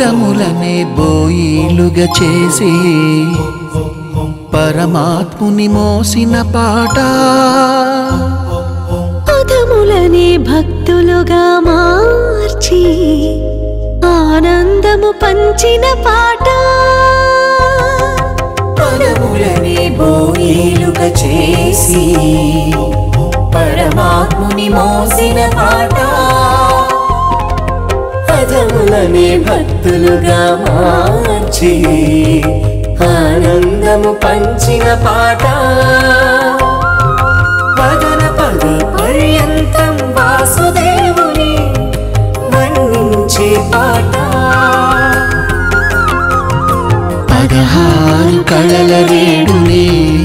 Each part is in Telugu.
పదములనే బోయిలుగా చేసి పరమాత్ముని మోసిన పాట పదములనే భక్తులుగా మార్చి ఆనందము పంచిన పాట పదములనే బోయిలుగా చేసి పరమాత్ముని మోసిన పాట పదములనే భక్తులుగా మార్చి ఆనందము పంచిన పాట పదన పద పర్యంతం వాసుదేవుని వర్ణించే పాట పదహారు కళల రేడుని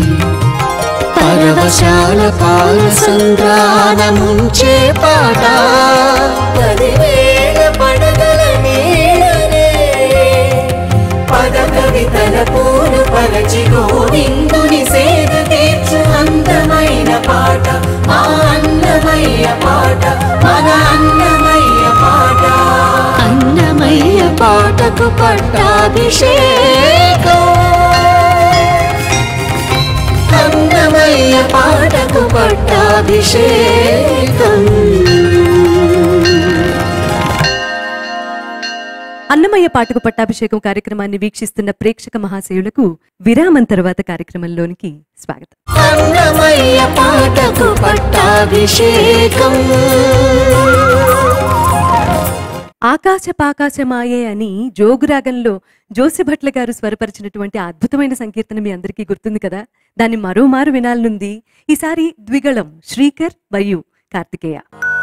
పరవశాల పాల సంద్రానముంచే పాట పదివేల పడగల నీడనే పద కవితల పూలు పరచి గోవిందుని సేద తీర్చు అందమైన పాట మా అన్నమయ్య పాట మన అన్నమయ్య పాట అన్నమయ్య పాటకు పట్టాభిషేకం అన్నమయ్య పాటకు పట్టాభిషేకం అన్నమయ్య పాటకు పట్టాభిషేకం కార్యక్రమాన్ని వీక్షిస్తున్న ప్రేక్షక మహాశయులకు విరామం తర్వాత కార్యక్రమంలోనికి స్వాగతం అన్నమయ్య పాటకు పట్టాభిషేకం ఆకాశ పాకాశమాయే అని జోగురాగంలో జోసిభట్ల గారు స్వరపరిచినటువంటి ఆ అద్భుతమైన సంకీర్తన మీ అందరికీ గుర్తుంది కదా దాన్ని మరోమారు వినాలనుంది ఈసారి ద్విగళం శ్రీకర్ వయు కార్తికేయ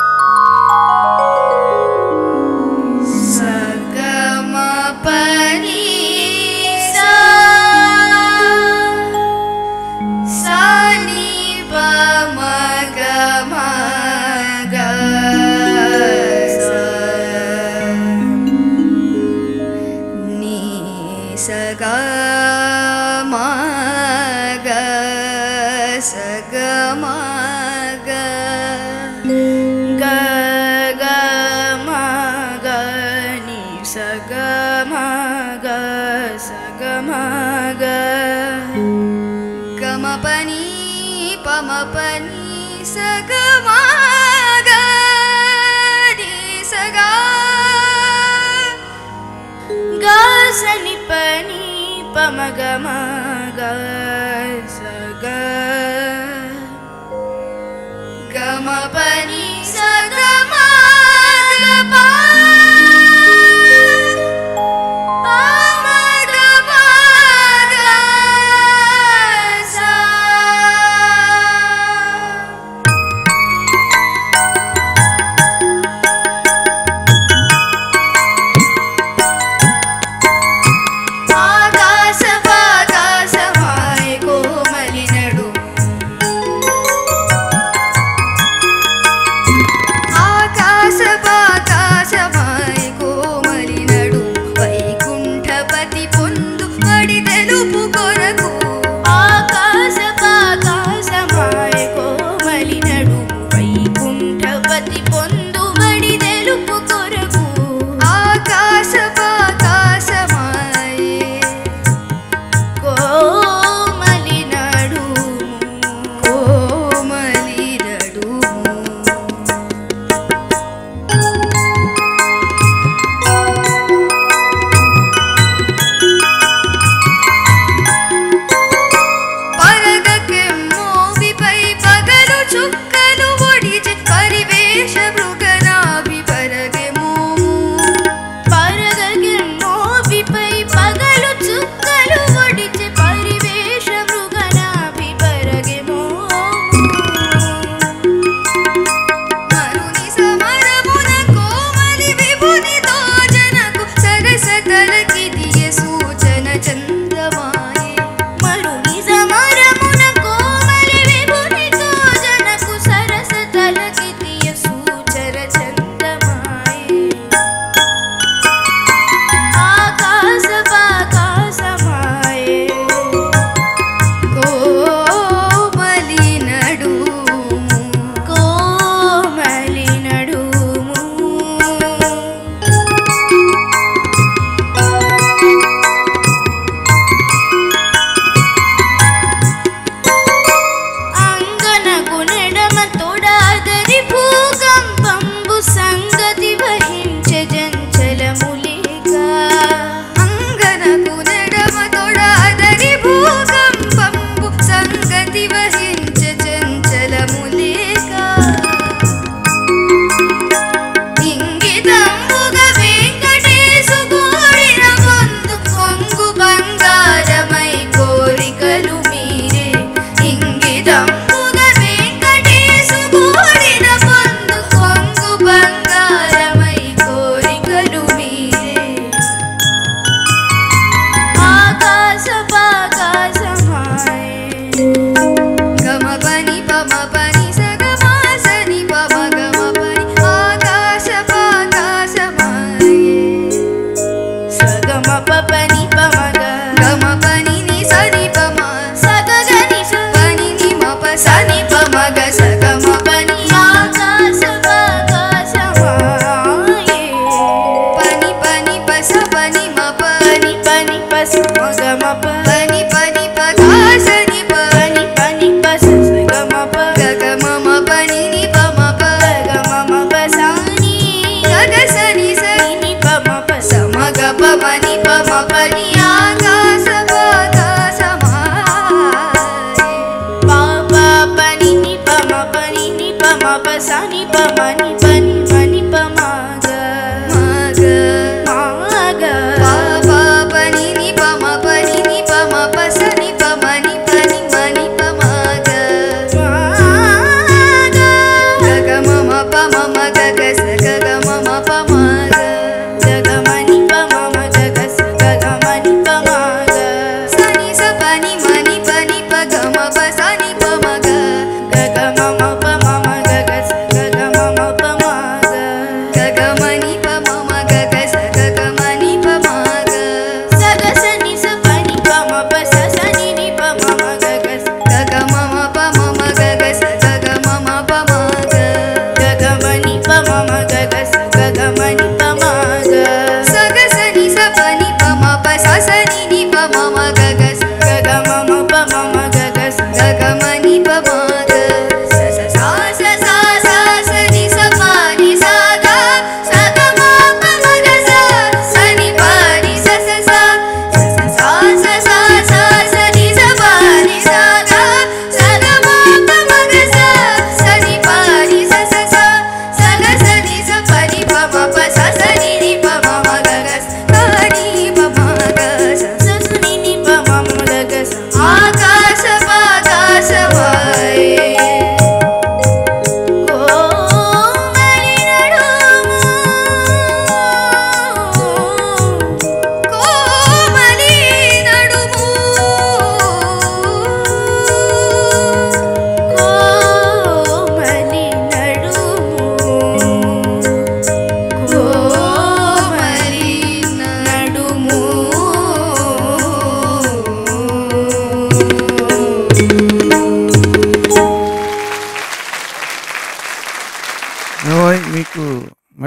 గమపని పమపని సగమాగ సగా గాసని పని పమగమగ సగ గమపని సగమాగ పా ఆకాశ పాకాశమాయ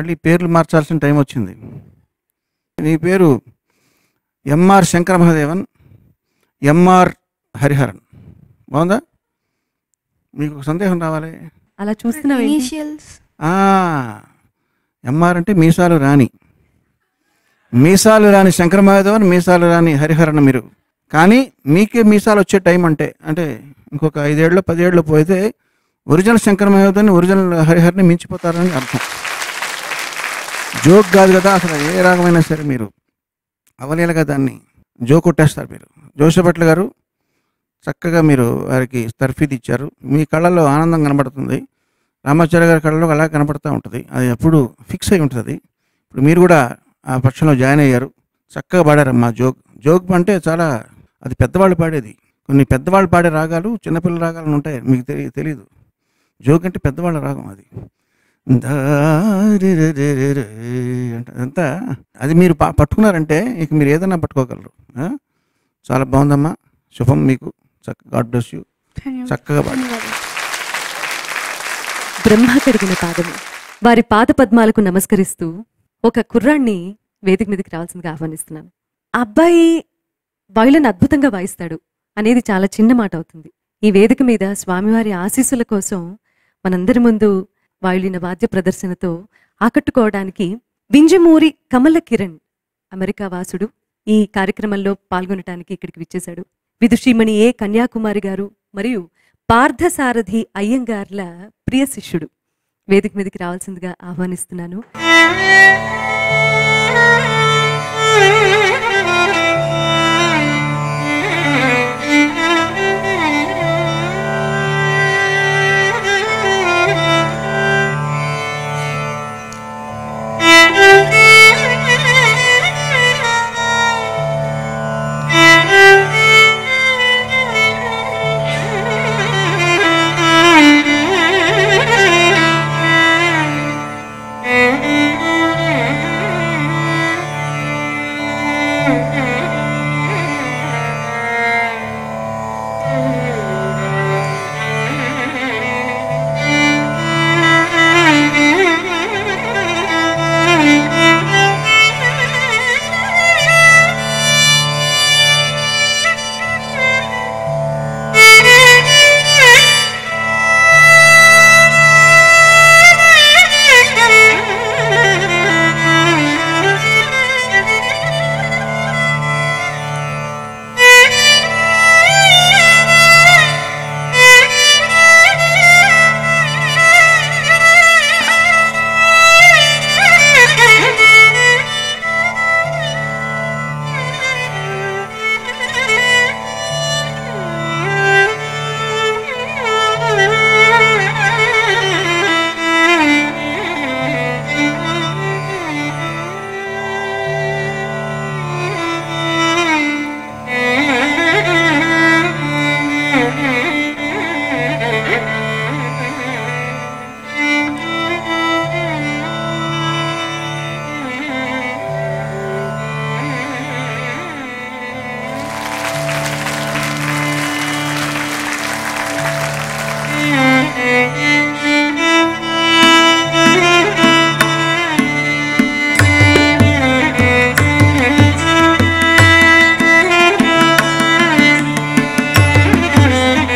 మళ్ళీ పేర్లు మార్చాల్సిన టైం వచ్చింది నీ పేరు ఎంఆర్ శంకర మహాదేవన్ ఎంఆర్ హరిహరన్ బాగుందా మీకు ఒక సందేహం రావాలి అలా చూస్తున్నావు ఇనీషియల్స్ ఆ, ఎంఆర్ అంటే మీసాలు రాని మీసాలు రాని శంకర మహాదేవన్ మీసాలు రాని హరిహరన్ మీరు కానీ మీకే మీసాలు వచ్చే టైం అంటే అంటే ఇంకొక ఐదేళ్ళు పదేళ్ళు పోతే ఒరిజినల్ శంకర మహాదేవన్ ఒరిజినల్ హరిహర్ని మించిపోతారని అర్థం జోక్ కాదు కదా అసలు ఏ రాగమైనా సరే మీరు అవలేలుగా దాన్ని జో కొట్టేస్తారు మీరు జోసభట్ల గారు చక్కగా మీరు వారికి తర్ఫీదు ఇచ్చారు మీ కళ్ళల్లో ఆనందం కనబడుతుంది రామాచార్య గారి కళ్ళలో అలా కనపడుతూ ఉంటుంది అది ఎప్పుడు ఫిక్స్ అయి ఉంటుంది ఇప్పుడు మీరు కూడా ఆ పక్షంలో జాయిన్ అయ్యారు చక్కగా పాడారమ్మా జోక్ జోక్ అంటే చాలా అది పెద్దవాళ్ళు పాడేది కొన్ని పెద్దవాళ్ళు పాడే రాగాలు చిన్నపిల్లల రాగాలు ఉంటాయి మీకు తెలి తెలియదు జోక్ అంటే పెద్దవాళ్ళ రాగం అది దారిరరిరరి అంటే అదంతా అది మీరు పా- పట్టుకున్నారంటే ఇక మీరు ఏదైనా పట్టుకోగలరు ఆ? చాలా బాగుందమ్మా శుభం మీకు చక్క గాడ్ బ్లెస్ యూ చక్కగా పాడు బ్రహ్మ కడిగిన పాదము వారి పాద పద్మాలకు నమస్కరిస్తూ ఒక కుర్రాన్ని వేదిక మీదకి రావాల్సిందిగా ఆహ్వానిస్తున్నాను ఆ అబ్బాయి వయలిన్ అద్భుతంగా వాయిస్తాడు అనేది చాలా చిన్న మాట అవుతుంది ఈ వేదిక మీద స్వామివారి ఆశీస్సుల కోసం మనందరి ముందు వయలిన వాద్య ప్రదర్శనతో ఆకట్టుకోవడానికి వింజమూరి కమల కిరణ్ అమెరికా వాసుడు ఈ కార్యక్రమంలో పాల్గొనడానికి ఇక్కడికి విచ్చేశాడు విదుషీమణి ఏ కన్యాకుమారి గారు మరియు పార్థసారథి అయ్యంగార్ల ప్రియ శిష్యుడు వేదిక మీదకి రావాల్సిందిగా ఆహ్వానిస్తున్నాను Thank you.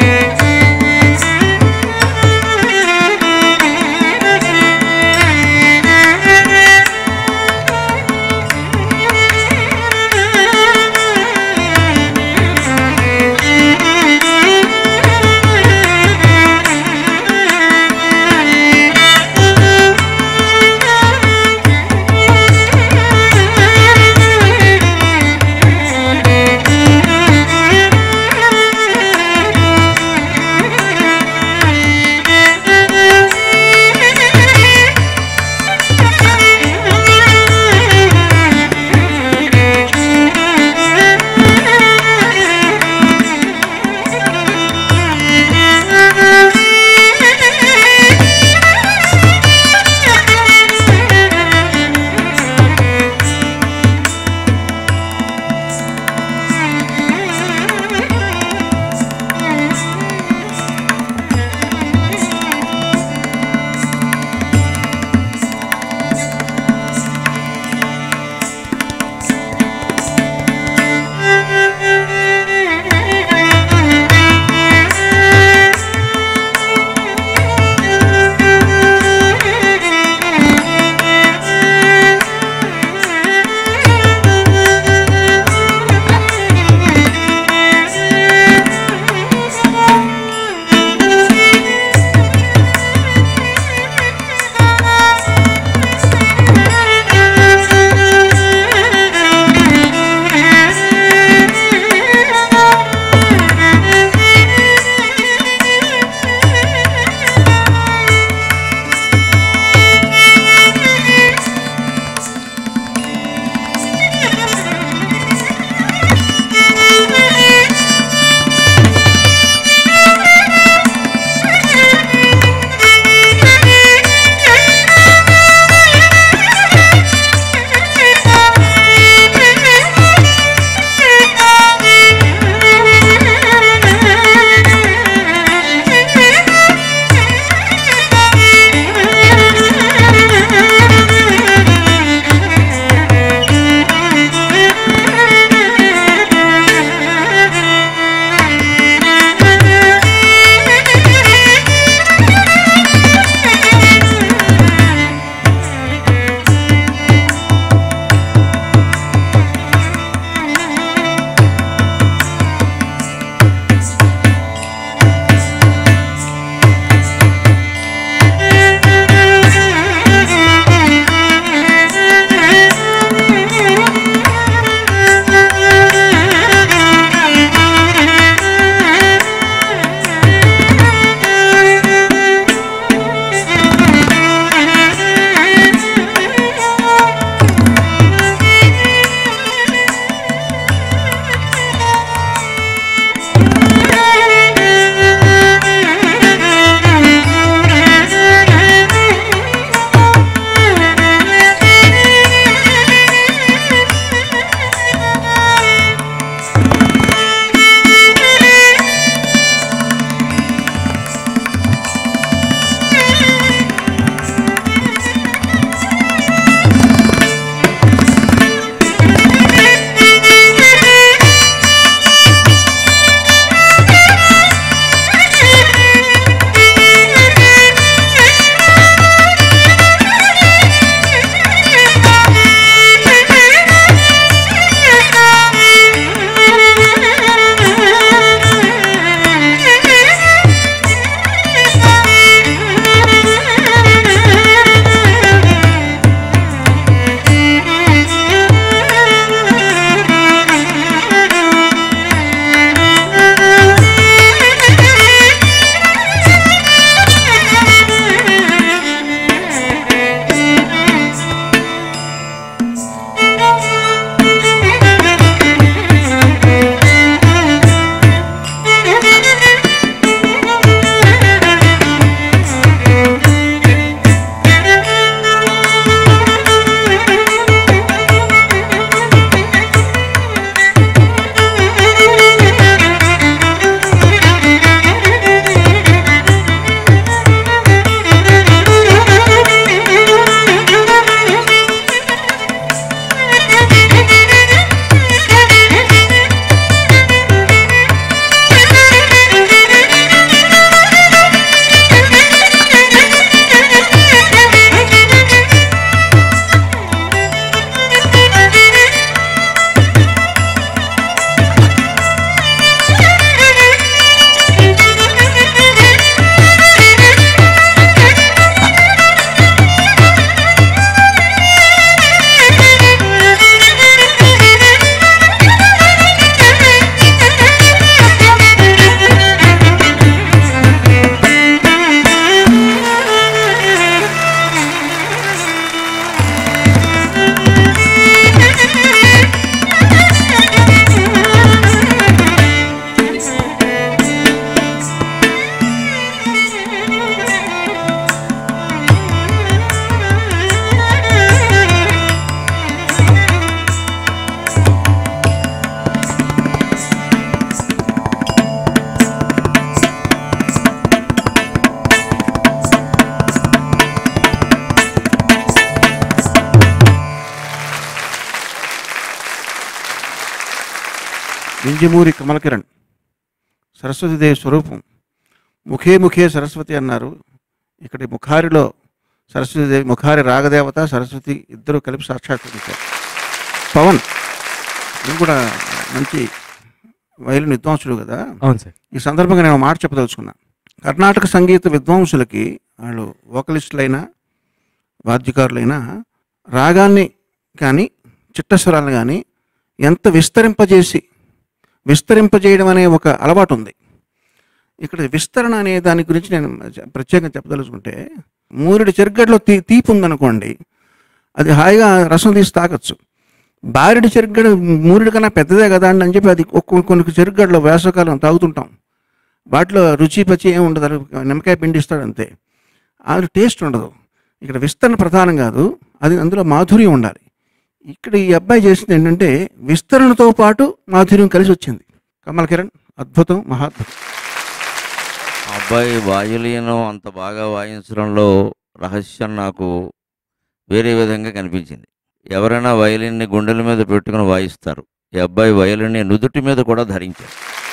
వింజమూరి కమలకిరణ్ సరస్వతీదేవి స్వరూపం ముఖే ముఖే సరస్వతి అన్నారు ఇక్కడి ముఖారిలో సరస్వతీదేవి ముఖారి రాగదేవత సరస్వతి ఇద్దరు కలిపి సాక్షాత్కరించారు పవన్ ఇది కూడా మంచి వైలిన్ విద్వాంసుడు కదా అవును సార్ ఈ సందర్భంగా నేను ఒక మాట చెప్పదలుచుకున్నా కర్ణాటక సంగీత విద్వాంసులకి వాళ్ళు వోకలిస్టులైనా వాద్యకారులైనా రాగాన్ని కానీ చిట్టస్వరాలను కానీ ఎంత విస్తరింపజేసి విస్తరింపజేయడం అనే ఒక అలవాటు ఉంది ఇక్కడ విస్తరణ అనే దాని గురించి నేను ప్రత్యేకంగా చెప్పదలుచుకుంటే మూరుడి చెరుగడ్డలో తీ తీపి ఉందనుకోండి అది హాయిగా రసం తీసి తాగొచ్చు బారెడి చెరుగడ మూరుడి కన్నా పెద్దదే కదా అండి అని చెప్పి అది ఒక్కొక్క కొన్ని చెరుగడ్డలో వేసవకాలం తాగుతుంటాం వాటిలో రుచి పచి ఏమి ఉండదు అది నిమ్మకాయ పిండి ఇస్తాడు అంతే అది టేస్ట్ ఉండదు ఇక్కడ విస్తరణ ప్రధానం కాదు అది అందులో మాధుర్యం ఉండాలి ఇక్కడ ఈ అబ్బాయి చేసింది ఏంటంటే విస్తరణతో పాటు మాధుర్యం కలిసి వచ్చింది కమల్ కిరణ్ అద్భుతం మహాద్భుతం ఆ అబ్బాయి వాయులీనం అంత బాగా వాయించడంలో రహస్యం నాకు వేరే విధంగా కనిపించింది ఎవరైనా వయలిన్ని గుండెల మీద పెట్టుకుని వాయిస్తారు ఈ అబ్బాయి వయలిన్ని నుదుటి మీద కూడా ధరించాడు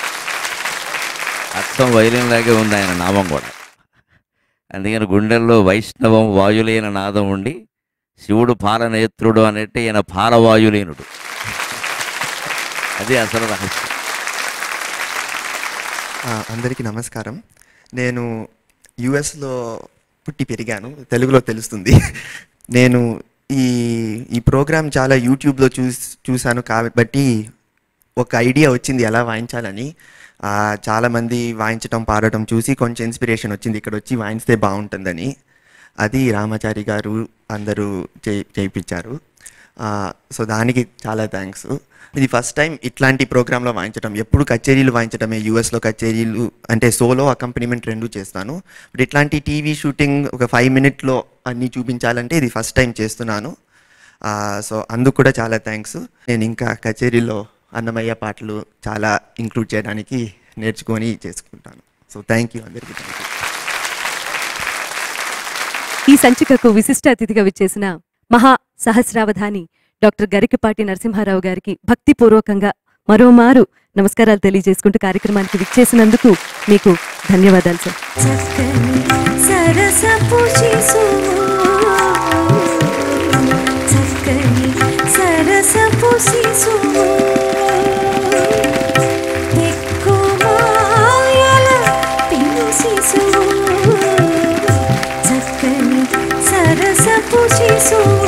అచ్చం వయలిన్ లాగే ఉంది ఆయన నామం కూడా అందుకని గుండెల్లో వైష్ణవం వాయులీన నాదం ఉండి శివుడు పాలనేత్రుడు అనేట్టు ఈయన పాలవాయులీనుడు అది అసలు రహస్యం ఆ, అందరికీ నమస్కారం నేను యుఎస్లో పుట్టి పెరిగాను తెలుగులో తెలుస్తుంది నేను ఈ ఈ ప్రోగ్రామ్ చాలా యూట్యూబ్లో చూస్ చూశాను కాబట్టి ఒక ఐడియా వచ్చింది ఎలా వాయించాలని ఆ, చాలామంది వాయించటం పాడటం చూసి కొంచెం ఇన్స్పిరేషన్ వచ్చింది ఇక్కడ వచ్చి వాయిస్తే బాగుంటుందని అది రామాచారి గారు అందరూ చేయి చేయించారు సో దానికి చాలా థ్యాంక్స్ ఇది ఫస్ట్ టైం ఇట్లాంటి ప్రోగ్రాంలో వాయించడం ఎప్పుడు కచేరీలు వాయించడమే యూఎస్లో కచేరీలు అంటే సోలో అకంపెనిమెంట్ రెండు చేస్తాను బట్ ఇట్లాంటి టీవీ షూటింగ్ ఒక ఫైవ్ మినిట్లో అన్నీ చూపించాలంటే ఇది ఫస్ట్ టైం చేస్తున్నాను సో అందుకు కూడా చాలా థ్యాంక్స్ నేను ఇంకా కచేరీలో అన్నమయ్య పాటలు చాలా ఇంక్లూడ్ చేయడానికి నేర్చుకొని చేసుకుంటాను సో థ్యాంక్ యూ అందరికీ థ్యాంక్ యూ ఈ సంచికకు విశిష్ట అతిథిగా విచ్చేసిన మహా సహస్రావధాని డాక్టర్ గరికపాటి నరసింహారావు గారికి భక్తిపూర్వకంగా మరోమారు నమస్కారాలు తెలియజేసుకుంటూ కార్యక్రమానికి విచ్చేసినందుకు మీకు ధన్యవాదాలు సార్ చక్కని సరసపు శిశువు చక్కని సరసపు శిశువు ఎక్కుమాయల పిను శిశువు చక్కని సరసపు శిశువు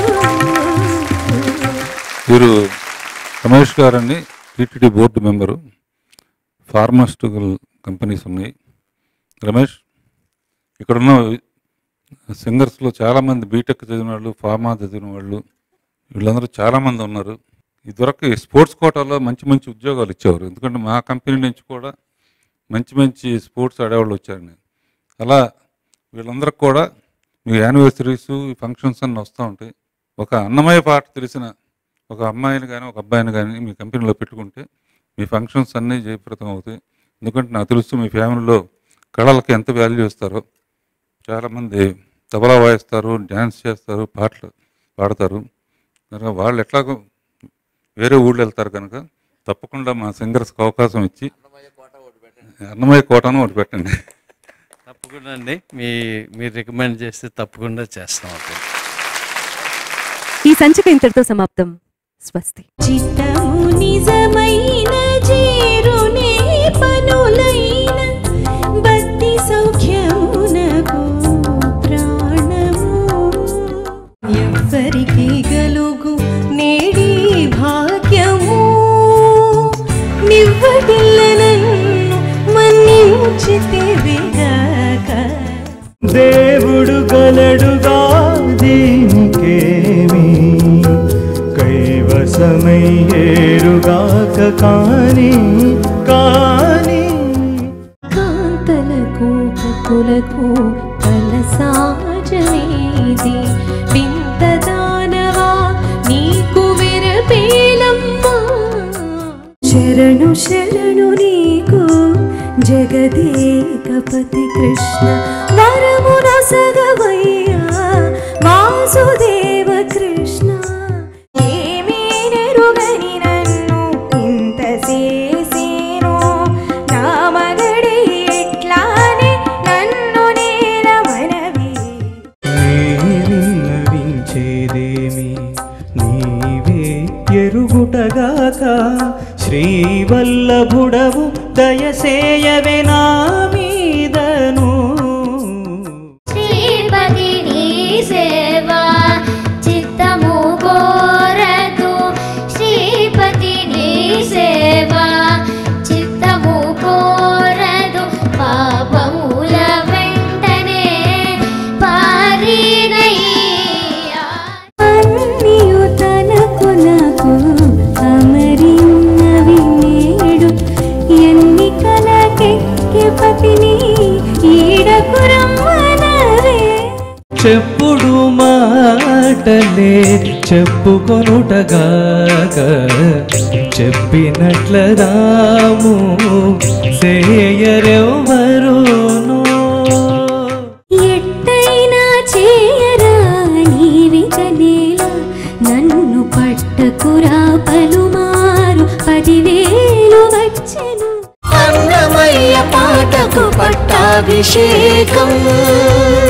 వీరు రమేష్ గారని TTD board member pharmaceutical companies ఉన్నాయి రమేష్ ఇక్కడున్న సింగర్స్లో చాలామంది బీటెక్ చదివిన వాళ్ళు ఫార్మా చదివిన వాళ్ళు వీళ్ళందరూ చాలామంది ఉన్నారు ఇదివరకు స్పోర్ట్స్ కోటాలో మంచి మంచి ఉద్యోగాలు ఇచ్చేవారు ఎందుకంటే మా కంపెనీ నుంచి కూడా మంచి మంచి స్పోర్ట్స్ ఆడేవాళ్ళు వచ్చారు అలా వీళ్ళందరికి కూడా మీ యానివర్సరీస్ ఫంక్షన్స్ అన్నీ వస్తూ ఉంటాయి ఒక అన్నమయ్య పాట తెలిసిన ఒక అమ్మాయిని కానీ ఒక అబ్బాయిని కానీ మీ కంపెనీలో పెట్టుకుంటే మీ ఫంక్షన్స్ అన్నీ జయప్రదం అవుతాయి ఎందుకంటే నాకు తెలుసు మీ ఫ్యామిలీలో కళలకి ఎంత వాల్యూ ఇస్తారో చాలామంది తబలా వాయిస్తారు డ్యాన్స్ చేస్తారు పాటలు పాడతారు కనుక వాళ్ళు ఎట్లాగో వేరే ఊళ్ళో వెళ్తారు కనుక తప్పకుండా మా సింగర్స్కి అవకాశం ఇచ్చి అన్నమయ్య కోటను ఒకటి పెట్టండి తప్పకుండా అండి మీ మీరు రికమెండ్ చేస్తే తప్పకుండా చేస్తాం అప్పుడు ఈ సంచిక ఇంతటితో సమాప్తం స్వస్తి చిత్తము నిజమైన చేరునే పనులైన భక్తి సౌఖ్యమునకు ప్రాణము ఎవ్వరికి గలుగు నేడి భాగ్యము నివ్వటిల్ల నన్ను మన్నించితివిగాక దేవుడు గలడుగా దీనికేమి కైవసమయ్యేరుగాక కాని కాని కాంతలకు కత్తులకు కలసాజనేది వింత దానవా నీకు విరపేలమ్మా శరణు శరణు నీకు జగదేకపతి కృష్ణ వరము రసగవయ్యా వాసుదేవ కృష్ణ ఏమీ నెరుగని నన్ను ఇంతసేపు ప్రభుడవు దయసేయవే నా మీదను శ్రీపతి నీ సేవా చిత్తము కోరదు శ్రీపతి నీ సేవా చిత్తము కోరదు పాపముల వెంటనే పారినయ్యా అన్నియు తనకు నాకు అమరిన్నవి నేడు ఎన్నికలకెక్కి పతిని ఈడకు రమ్మనరే చెప్పుడు మాటలే చెప్పుకొనుటగాక చెప్పినట్లదాము సేయరెవరును ఎట్టైనా చేయరా నీవిక నేల నన్ను పట్టకురా పలుమారు పదివేలు వచ్చెను అన్నమయ్య పాటకు పట్టాభిషేకం